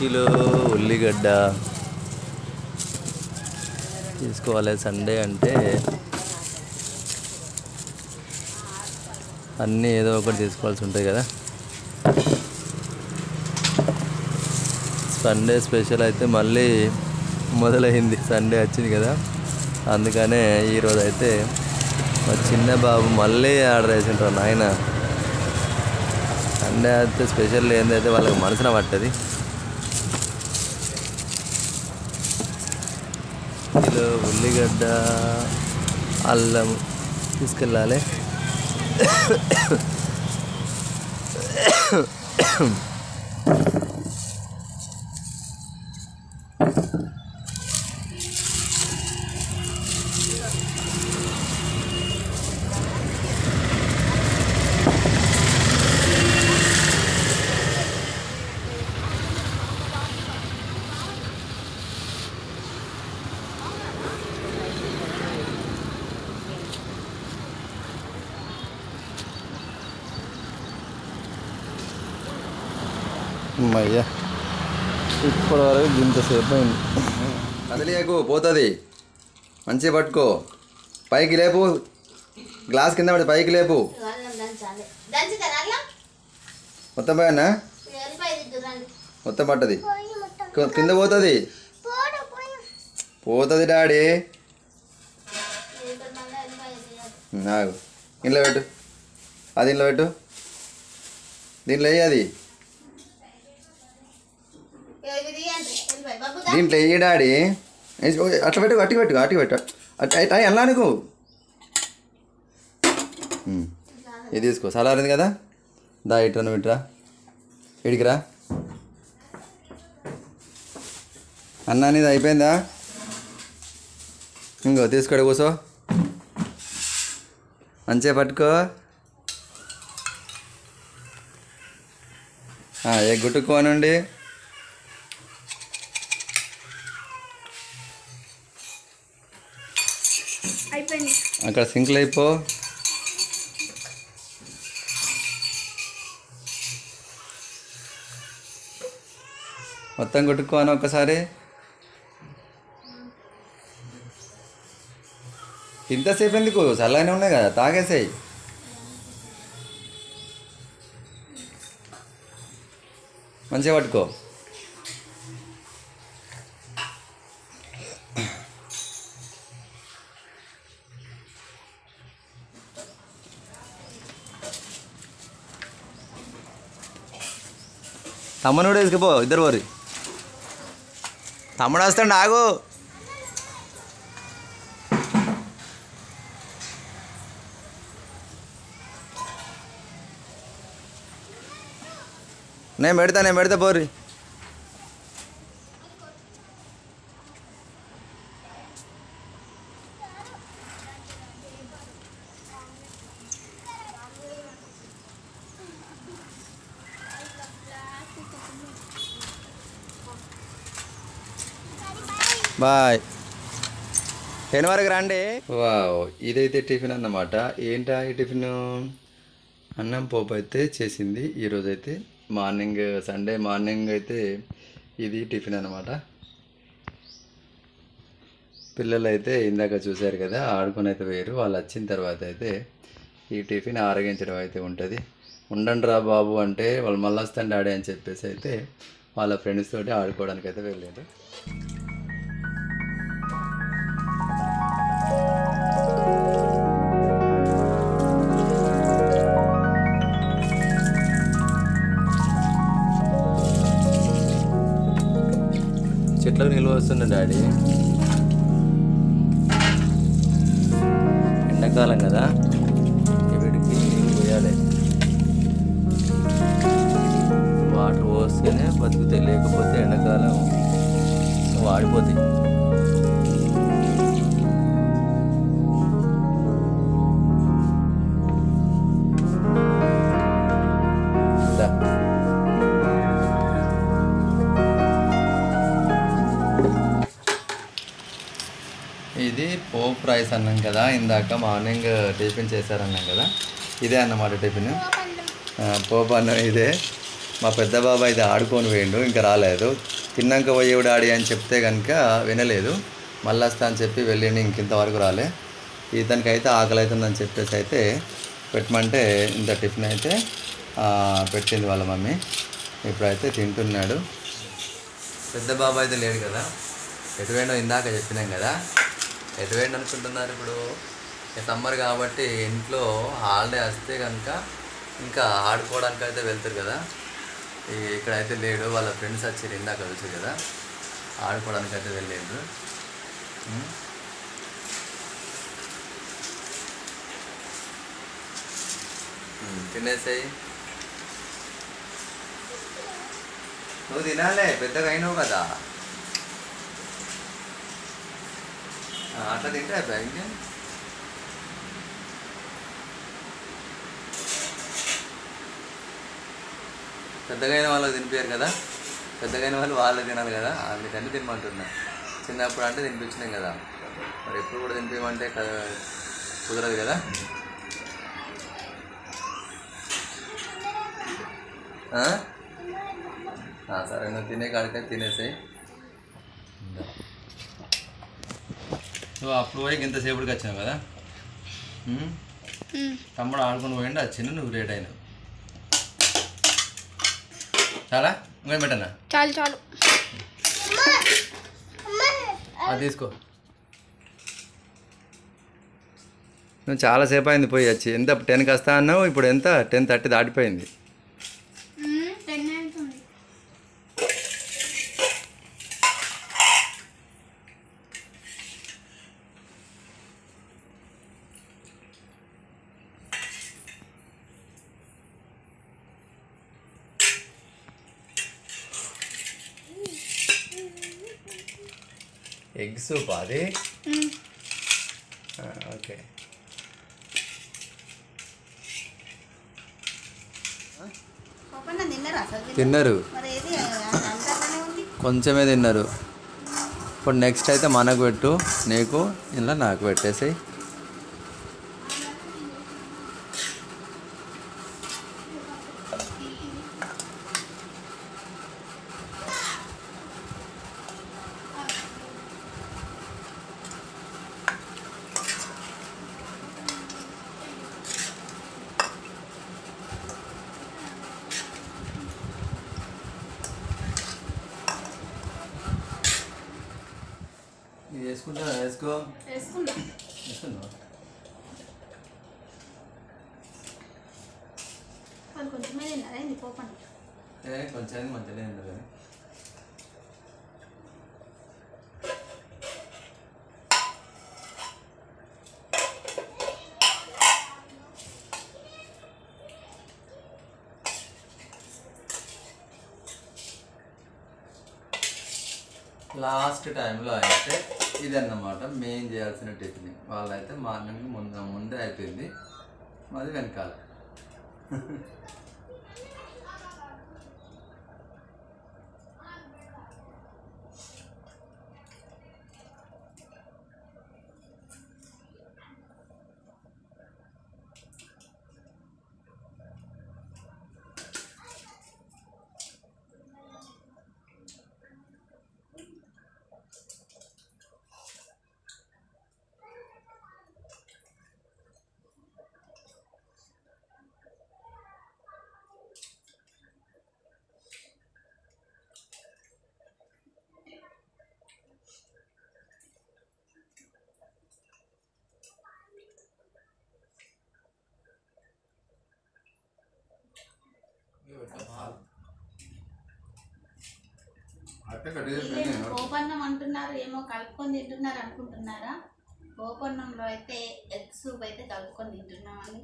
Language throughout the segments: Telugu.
కిలో ఉల్లిగడ్డ తీసుకోవాలి సండే అంటే అన్నీ ఏదో ఒకటి తీసుకోవాల్సి ఉంటుంది కదా సండే స్పెషల్ అయితే మళ్ళీ మొదలైంది సండే వచ్చింది కదా అందుకనే ఈరోజు అయితే మా చిన్న బాబు మళ్ళీ ఆర్డర్ వేసింటారు నాయన సండే అయితే స్పెషల్ ఏందైతే వాళ్ళకి మనసున పట్టది కిలో ఉల్లిగడ్డ అల్లం తీసుకెళ్ళాలి అయ్యా ఇప్పటి వరకు ఇంతసేపు అయింది కదలియకు పోతుంది మంచిగా పట్టుకో పైకి లేపు గ్లాస్ కింద పడి పైకి లేపు దంచాలి దంచుతారా అట్లా మొత్తం పైన ఎల్లిపాయ దిద్దురండి మొత్తం పట్టది కి- కింద పోతుంది పోతుంది డాడీ ఇక్కడ మళ్ళీ ఎల్లిపాయ తీయాలి ఉమ్, ఆగు ఇంట్లో పెట్టు అది ఇంట్లో పెట్టు దీంట్లో వేయి అది ఇవి తీయండి ఎల్లిపాయ బాబు దీంట్లో వేయి డాడీ వేసి- ఓ, అట్లా పెట్టు అట్టి పెట్టు అట్టి పెట్టు అట్లా అయి అల్లా నీకు ఉమ్, ఇది తీసుకో సలారింది కదా దా ఇట్రా నువ్వు ఇట్రా ఇడికిరా అన్న అనేది అయిపోయిందా ఇంకో తీసుకోడు కూసో మంచిగా పట్టుకో ఆ, ఏ గుట్టుకోనండి అయిపోయింది అక్కడ సింక్లు అయిపో మొత్తం కొట్టుకోను ఒక్కసారి ఇంతసేపు ఎందుకు చల్లగానే ఉన్నాయి కదా తాగేసాయి మంచిగా పట్టుకో తమ్ముని కూడా తీసుకుపో ఇద్దరు పోరి తమ్ముడు వస్తాడు ఆగు నేను పెడతా నేను పెడతా పోరి బాయ్ టెన్ వరకు రండి వావ్ ఇదైతే టిఫిన్ అన్నమాట ఏంటా ఈ టిఫిన్ అన్నం పోపు అయితే చేసింది ఈరోజు అయితే మార్నింగ్ సండే మార్నింగ్ అయితే ఇది టిఫిన్ అన్నమాట పిల్లలు అయితే ఇందాక చూశారు కదా ఆడుకొని అయితే వేరు వాళ్ళు వచ్చిన తర్వాత అయితే ఈ టిఫిన్ ఆరగించడం అయితే ఉంటుంది ఉండండి రా బాబు అంటే వాళ్ళు మళ్ళీ వస్తాను డాడీ అని చెప్పేసి అయితే వాళ్ళ ఫ్రెండ్స్ తోటి ఆడుకోవడానికి అయితే వెళ్ళారు చెట్లకు నిల్వ వస్తుంది డాడీ ఎండాకాలం కదా వీడికి నీళ్ళు పోయాలి వాటర్ పోస్తేనే బతుకుతాయి లేకపోతే ఎండాకాలం వాడిపోతాయి దా. ఇది పోప్ రైస్ అన్నాం కదా ఇందాక మార్నింగ్ టిఫిన్ చేశారన్నాం కదా ఇదే అన్నమాట టిఫిన్ ఆ, పోపు అన్నం ఇదే మా పెద్ద బాబా ఇది ఆడుకొని పోయిండు ఇంకా రాలేదు తిన్నాక పోయేవాడు ఆడి అని చెప్తే కనుక వినలేదు మళ్ళీ వస్తా అని చెప్పి వెళ్ళిండి ఇంకింతవరకు రాలే ఇతనికి అయితే ఆకలి అవుతుందని చెప్పేసి అయితే పెట్టమంటే ఇంత టిఫిన్ అయితే ఆ, పెట్టింది వాళ్ళ మమ్మీ ఇప్పుడైతే తింటున్నాడు పెద్ద బాబు అయితే లేడు కదా ఎటువేండో ఇందాక చెప్పినాం కదా ఎటువేండి అనుకుంటున్నారు ఇప్పుడు సమ్మర్ కాబట్టి ఇంట్లో హాలిడే వస్తే కనుక ఇంకా ఆడుకోవడానికి అయితే వెళ్తారు కదా ఈ ఇక్కడైతే లేడు వాళ్ళ ఫ్రెండ్స్ వచ్చారు ఇందాక వచ్చారు కదా ఆడుకోవడానికి అయితే వెళ్ళారు ఉం? ఉం, తినేసేయి నువ్వు తినాలే పెద్దగా అయినావు కదా ఆ, అట్లా తింటే అయిపోయి ఇంకేం పెద్దగా అయిన వాళ్ళకి తినిపించారు కదా పెద్దగా అయిన వాళ్ళు వాళ్ళే తినాలి కదా అందుకని తినమంటున్నా చిన్నప్పుడు అంటే తినిపించినాం కదా మరి ఎప్పుడు కూడా తినిపించమంటే క- కుదరదు కదా ఆ? ఆ, సరే నువ్వు తినే కాడికైతే తినేసాయి నువ్వు అప్పుడు పోయి ఇంతసేపటికి వచ్చినావు కదా ఉం? తమ్ముడు ఆడుకొని పోయిండు వచ్చిండు నువ్వు లేట్ అయినావు చాలా ఇంకా పెట్టనా చాలు చాలు అది తీసుకో నువ్వు చాలాసేపు అయింది పోయి వచ్చి ఎంత టెన్కి వస్తా అన్నావు ఇప్పుడు ఎంత టెన్ థర్టీ దాటిపోయింది టెన్ అవుతుంది ఎగ్ సూప్ అది ఓకే పాపన్న తిన్నారా అసలు తిన్నారు మరి ఏది అంతగానే ఉంది కొంచెమే తిన్నారు ఇప్పుడు నెక్స్ట్ అయితే మనకు పెట్టు నీకు ఇలా నాకు పెట్టేసాయి వేసుకుంటా వేసుకో వేసుకుందా వేసుకున్నావా వాళ్ళు కొంచెమే తిన్నారా ఏంది పోపన్న ఏ కొంచెం మంచిగానే ఉంది కానీ లాస్ట్ టైంలో అయితే ఇదన్నమాట మెయిన్ చేయాల్సిన టిఫిన్ వాళ్ళైతే మార్నింగ్ ముందు ముందే అయిపోయింది మాది వెనకాల అట్టే వీళ్ళేమో పోపన్నం అంటున్నారు ఏమో కలుపుకొని తింటున్నారు అనుకుంటున్నారా పోపన్నంలో అయితే ఎగ్ సూప్ అయితే కలుపుకొని తింటున్నామని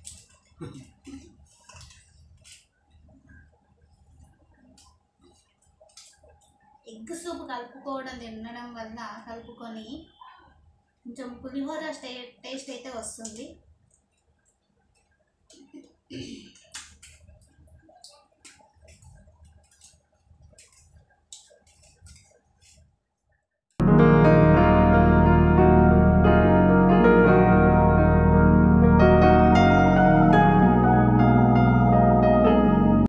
ఎగ్ సూప్ కలుపుకోవడం తినడం వల్ల కలుపుకొని కొంచెం పులిహోర స్టే టేస్ట్ అయితే వస్తుంది